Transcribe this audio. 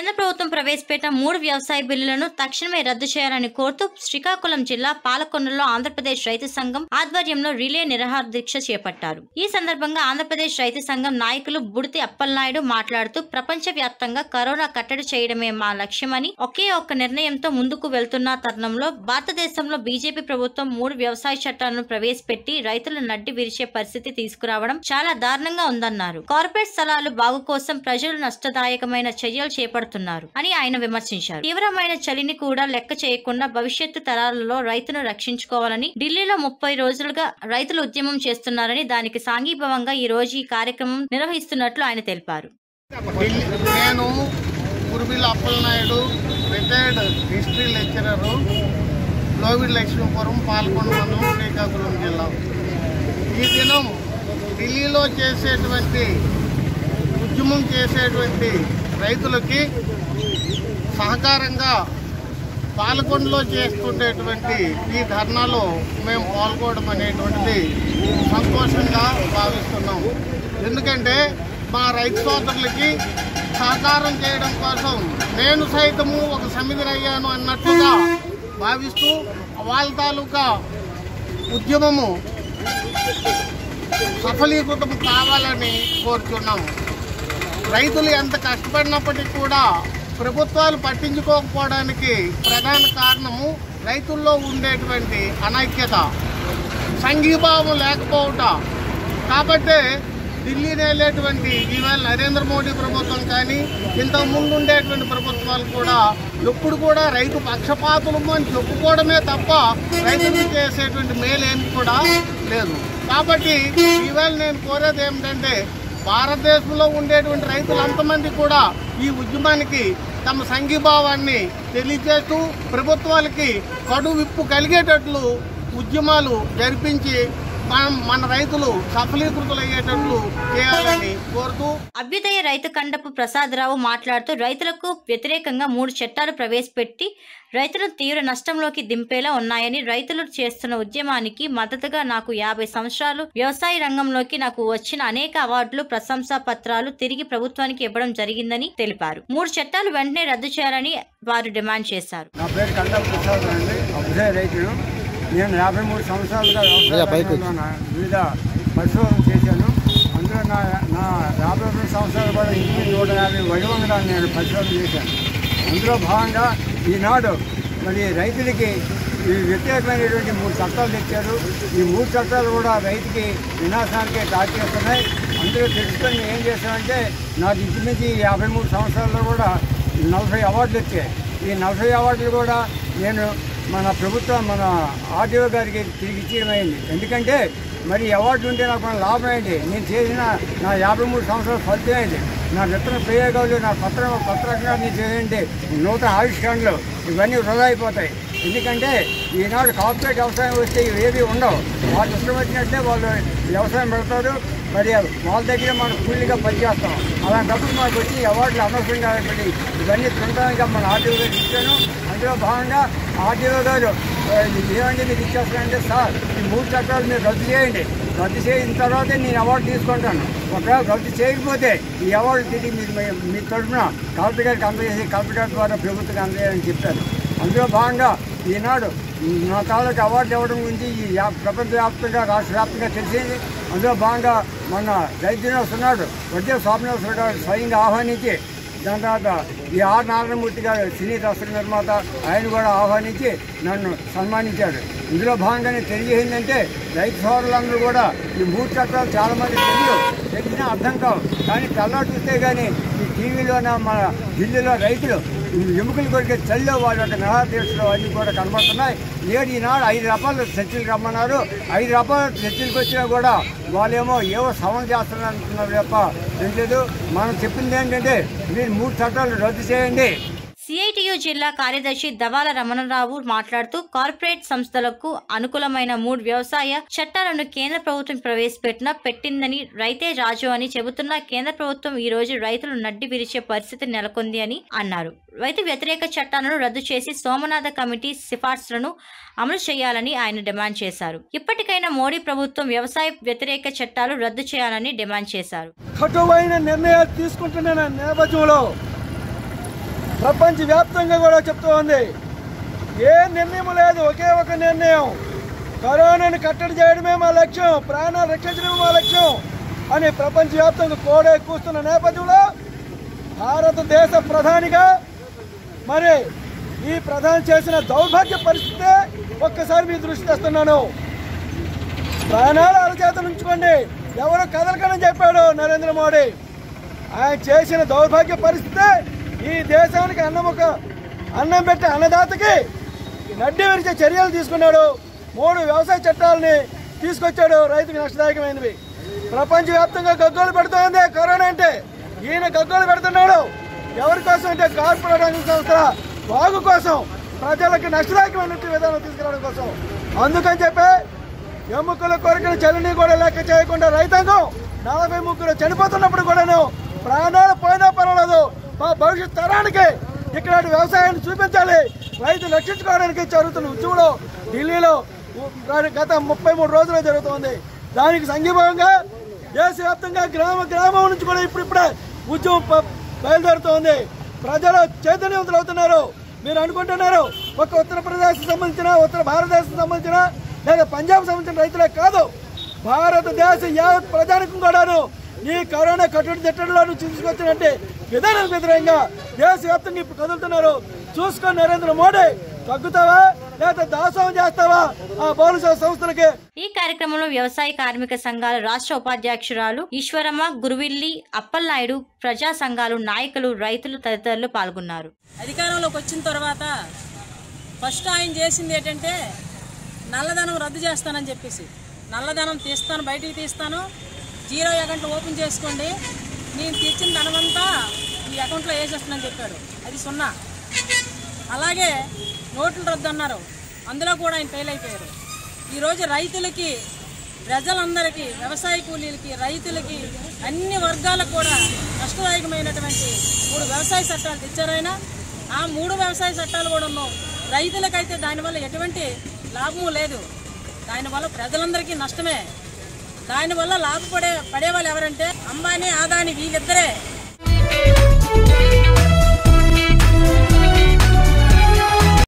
కేంద్ర ప్రభుత్వం ప్రవేశపెట్టిన మూడు వ్యవసాయ బిల్లులను తక్షణమే రద్దు చేయాలని కోరుతూ శ్రీకాకుళం జిల్లా పాలకొండలో ఆంధ్రప్రదేశ్ రైతు సంఘం ఆధ్వర్యంలో రిలే నిరాహార దీక్ష చేపట్టారు ఈ సందర్భంగా ఆంధ్రప్రదేశ్ రైతు సంఘం నాయకులు బుడితి అప్పలనాయుడు మాట్లాడుతూ ప్రపంచ వ్యాప్తంగా కరోనా కట్టడి చేయడమే మా లక్ష్యమని ఒకే ఒక్క నిర్ణయంతో ముందుకు వెళ్తున్న తరుణంలో భారతదేశంలో బీజేపీ ప్రభుత్వం మూడు వ్యవసాయ చట్టాలను ప్రవేశపెట్టి రైతుల నడ్డి విరిచే పరిస్థితి తీసుకురావడం చాలా దారుణంగా ఉందన్నారు కార్పొరేట్ స్థలాలు బాగు కోసం ప్రజలు నష్టదాయకమైన చర్యలు చేపడుతున్నారు అని ఆయన విమర్శించారు తీవ్రమైన చలిని కూడా లెక్క చేయకుండా భవిష్యత్తు తరాలలో రైతును రక్షించుకోవాలని ఢిల్లీలో ముప్పై రోజులుగా రైతులు ఉద్యమం చేస్తున్నారని దానికి సాంఘీభావంగా ఈ రోజు ఈ కార్యక్రమం నిర్వహిస్తున్నట్లు ఆయన తెలిపారు ఢిల్లీ నేను కురుబిల్ అప్పలనాయుడు రిటైర్డ్ హిస్టరీ లెక్చరరు లోవిడ్ లక్ష్మీపురం పాల్గొండ మండలం శ్రీకాకుళం జిల్లా ఈ దినం ఢిల్లీలో చేసేటువంటి ఉద్యమం చేసేటువంటి రైతులకి సహకారంగా పాలకొండలో చేస్తుండేటువంటి ఈ ధర్నాలో మేము పాల్గొనడం అనేటువంటిది సంతోషంగా భావిస్తున్నాం ఎందుకంటే మా రైతు సోదరులకి సహకారం చేయడం కోసం నేను సైతము ఒక సమితిని అయ్యాను అన్నట్లుగా భావిస్తూ వాళ్ళ తాలూకా ఉద్యమము సఫలీకృతం కావాలని కోరుతున్నాము రైతులు ఎంత కష్టపడినప్పటికీ కూడా ప్రభుత్వాలు పట్టించుకోకపోవడానికి ప్రధాన కారణము రైతుల్లో ఉండేటువంటి అనైక్యత సంఘీభావం లేకపోవట కాబట్టి ఢిల్లీని వెళ్ళేటువంటి ఈవేళ నరేంద్ర మోడీ ప్రభుత్వం కానీ ఇంతకు ముందు ఉండేటువంటి ప్రభుత్వాలు కూడా ఎప్పుడు కూడా రైతు పక్షపాతులము అని చెప్పుకోవడమే తప్ప రైతులకు చేసేటువంటి మేలేమి కూడా లేదు కాబట్టి ఈవేళ నేను కోరేది ఏమిటంటే భారతదేశంలో ఉండేటువంటి రైతులు అంతమంది కూడా ఈ ఉద్యమానికి తమ సంఘీభావాన్ని తెలియజేస్తూ ప్రభుత్వాలకి కడు విప్పు కలిగేటట్లు ఉద్యమాలు జరిపించి మనం మన రైతులు సఫలీకృతులయ్యేటట్లు చేయాలని కోరుతూ అభ్యుదయ రైతు కండపు ప్రసాదరావు మాట్లాడుతూ రైతులకు వ్యతిరేకంగా మూడు చట్టాలు ప్రవేశపెట్టి రైతులను తీవ్ర నష్టంలోకి దింపేలా ఉన్నాయని రైతులు చేస్తున్న ఉద్యమానికి మద్దతుగా నాకు యాభై సంవత్సరాలు వ్యవసాయ రంగంలోకి నాకు వచ్చిన అనేక అవార్డులు ప్రశంసా పత్రాలు తిరిగి ప్రభుత్వానికి ఇవ్వడం జరిగిందని తెలిపారు మూడు చట్టాలు వెంటనే రద్దు చేయాలని వారు డిమాండ్ చేశారు నా పేరు కండ ప్రసాద్ అండి అభ్యుదయ రైతును నేను యాభై మూడు సంవత్సరాలుగా వ్యవసాయ రంగంలో నా వివిధ పరిశోధనలు చేశాను అందులో నా నా యాభై మూడు సంవత్సరాలు కూడా ఇంటికి నూట యాభై వైభవంగా నేను పరిశోధన చేశాను అందులో భాగంగా ఈనాడు మరి రైతులకి ఈ వ్యతిరేకమైనటువంటి మూడు చట్టాలు తెచ్చారు ఈ మూడు చట్టాలు కూడా రైతుకి వినాశానికి దారి చేస్తున్నాయి అందులో తెలుసుకొని ఏం చేశామంటే నాకు ఇంచుమించి ఈ యాభై మూడు సంవత్సరాల్లో కూడా నలభై అవార్డులు వచ్చాయి ఈ నలభై అవార్డులు కూడా నేను మన ప్రభుత్వం మన ఆర్టీఓ గారికి తిరిగి ఇచ్చేయమైంది ఎందుకంటే మరి అవార్డు ఉంటే నాకు మన లాభం ఏంటి నేను చేసిన నా యాభై మూడు సంవత్సరాల ఫలితం ఏంటి నా విత్తన ప్రయోగాలు నా పత్ర పత్రకంగా నేను చేయండి నూతన ఆవిష్కరణలు ఇవన్నీ వృధా అయిపోతాయి ఎందుకంటే ఈనాడు కార్పొరేట్ వ్యవసాయం వస్తే ఇవేవి ఉండవు వాళ్ళు ఇష్టం వచ్చినట్లే వాళ్ళు వ్యవసాయం పెడతారు మరి వాళ్ళ దగ్గర మనం కూలీగా పనిచేస్తాం అలాంటప్పుడు మనకు వచ్చి ఈ అవార్డులు అనవసరం కాబట్టి ఇవన్నీ తినడానికి మన ఆర్టీఓ గారు ఇచ్చాను అందులో భాగంగా ఆర్టీఓ గారు ఆ, ఏమండి మీకు ఇచ్చేస్తానంటే సార్ ఈ మూడు చట్టాలు మీరు రద్దు చేయండి రద్దు చేసిన తర్వాతే నేను అవార్డు తీసుకుంటాను ఒకవేళ రద్దు చేయకపోతే ఈ అవార్డు తిరిగి మీరు మీ- మీ తరఫున కలెక్టర్ గారికి అందజేసి కలెక్టర్ గారి ద్వారా ప్రభుత్వం అందజేయాలని చెప్పారు అందులో భాగంగా ఈనాడు నా తాలూకు అవార్డు ఇవ్వడం గురించి ఈ యా- ప్రపంచవ్యాప్తంగా రాష్ట్ర వ్యాప్తంగా తెలిసింది అందులో భాగంగా మన రైతు దినోత్సవం ఉన్నాడు వడ్డే స్వామినాథ్ గారు స్వయంగా ఆహ్వానించి దాని తర్వాత ఈ ఆర్ నారాయణమూర్తి గారు సినీ దర్శక నిర్మాత ఆయన కూడా ఆహ్వానించి నన్ను సన్మానించాడు ఇందులో భాగంగానే తెలియజేసిందంటే రైతు సోదరులందరూ కూడా ఈ మూడు చట్టాలు చాలా మంది తెలియదు తెలిసినా అర్థం కావు కానీ తెల్లారు చూస్తే కానీ ఈ టీవీలోన మన ఢిల్లీలో రైతులు ఈ ఎముకలు కొరికే చలిలో వాళ్ళ యొక్క నిరాదీక్షలు అన్నీ కూడా కనబడుతున్నాయి నేడు ఈనాడు ఐదు రకాల చర్చలు రమ్మన్నారు ఐదు రకాల చర్చలకు వచ్చినా కూడా వాళ్ళేమో ఏవో సవరణ చేస్తున్నారు అంటున్నారు తప్ప తెలియదు మనం చెప్పింది ఏంటంటే మీరు మూడు చట్టాలు రద్దు చేయండి సిఐటియు జిల్లా కార్యదర్శి దవాల రమణరావు మాట్లాడుతూ కార్పొరేట్ సంస్థలకు అనుకూలమైన మూడు వ్యవసాయ చట్టాలను కేంద్ర ప్రభుత్వం ప్రవేశపెట్టిన పెట్టిందని రైతే రాజు అని చెబుతున్న కేంద్ర ప్రభుత్వం ఈ రోజు రైతులు నడ్డి విరిచే పరిస్థితి నెలకొంది అని అన్నారు రైతు వ్యతిరేక చట్టాలను రద్దు చేసి సోమనాథ కమిటీ సిఫార్సులను అమలు చేయాలని ఆయన డిమాండ్ చేశారు ఇప్పటికైనా మోడీ ప్రభుత్వం వ్యవసాయ వ్యతిరేక చట్టాలు రద్దు చేయాలని డిమాండ్ చేశారు కటువైన నిర్ణయాలు తీసుకుంటున్న నేపథ్యంలో ప్రపంచవ్యాప్తంగా కూడా చెప్తూ ఉంది ఏ నిర్ణయం లేదు ఒకే ఒక నిర్ణయం కరోనాను కట్టడి చేయడమే మా లక్ష్యం ప్రాణాలు రక్షించడమే మా లక్ష్యం అని ప్రపంచవ్యాప్తంగా కోడే కూస్తున్న నేపథ్యంలో భారతదేశ ప్రధానిగా మరి ఈ ప్రధాని చేసిన దౌర్భాగ్య పరిస్థితే ఒక్కసారి మీ దృష్టి తెస్తున్నాను ప్రాణాలు అరచేత ఉంచుకోండి ఎవరు కదలకని చెప్పాడు నరేంద్ర మోడీ ఆయన చేసిన దౌర్భాగ్య పరిస్థితి ఈ దేశానికి అన్నముక అన్నం పెట్టే అన్నదాతకి నడ్డి విరిచే చర్యలు తీసుకున్నాడు మూడు వ్యవసాయ చట్టాలని తీసుకొచ్చాడు రైతుకి నష్టదాయకమైనవి ప్రపంచవ్యాప్తంగా గగ్గోలు పెడుతోంది కరోనా అంటే ఈయన గగ్గోలు పెడుతున్నాడు ఎవరి కోసం అంటే కార్పొరేట్ రంగ సంస్థల బాగు కోసం ప్రజలకు నష్టదాయకమైన విధానం తీసుకురావడం కోసం అందుకని చెప్పి ఎముకల కొరకలు చలిని కూడా లెక్క చేయకుండా రైతాంగం నలభై ముగ్గురు చనిపోతున్నప్పుడు కూడాను ప్రాణాలు పోయినా పర్వాలేదు మా భవిష్యత్ తరానికి ఇక్కడ వ్యవసాయాన్ని చూపించాలి రైతు రక్షించుకోవడానికి జరుగుతున్న ఉద్యమంలో ఢిల్లీలో ఉ- గత ముప్పై మూడు రోజులు జరుగుతోంది దానికి సంఘీభావంగా దేశవ్యాప్తంగా గ్రామ గ్రామం నుంచి కూడా ఇప్పుడిప్పుడే ఉద్యమం ప- బయలుదేరుతోంది ప్రజలు చైతన్యవంతులు అవుతున్నారు మీరు అనుకుంటున్నారు ఒక ఉత్తరప్రదేశ్ సంబంధించిన ఉత్తర భారతదేశం సంబంధించిన లేదా పంజాబ్ సంబంధించిన రైతులే కాదు భారతదేశ యావత్ ప్రజానికం కూడాను ఈ కరోనా కట్టడి చట్టంలో తీసుకొచ్చినట్టే విధానానికి వ్యతిరేకంగా దేశవ్యాప్తంగా ఇప్పుడు కదులుతున్నారు చూసుకొని నరేంద్ర మోడీ తగ్గుతావా లేదా దాసోహం చేస్తావా ఆ పౌర సంస్థలకి ఈ కార్యక్రమంలో వ్యవసాయ కార్మిక సంఘాల రాష్ట్ర ఉపాధ్యక్షురాలు ఈశ్వరమ్మ గురువిల్లి అప్పలనాయుడు ప్రజా సంఘాలు నాయకులు రైతులు తదితరులు పాల్గొన్నారు అధికారంలోకి వచ్చిన తర్వాత ఫస్ట్ ఆయన చేసింది ఏంటంటే నల్లధనం రద్దు చేస్తానని చెప్పేసి నల్లధనం తీస్తాను బయటికి తీస్తాను జీరో అకౌంట్ ఓపెన్ చేసుకోండి నేను తెచ్చిన ధనమంతా ఈ అకౌంట్లో వేసేస్తానని చెప్పాడు అది సున్నా అలాగే నోట్లు రద్దు అన్నారు అందులో కూడా ఆయన ఫెయిల్ అయిపోయారు ఈరోజు రైతులకి ప్రజలందరికీ వ్యవసాయ కూలీలకి రైతులకి అన్ని వర్గాలకు కూడా నష్టదాయకమైనటువంటి మూడు వ్యవసాయ చట్టాలు తెచ్చారు ఆయన ఆ మూడు వ్యవసాయ చట్టాలు కూడా ఉన్నావు రైతులకైతే దానివల్ల ఎటువంటి లాభము లేదు దానివల్ల ప్రజలందరికీ నష్టమే దానివల్ల లాభపడే పడేవాళ్ళు ఎవరంటే అంబానీ ఆదాని వీళ్ళిద్దరే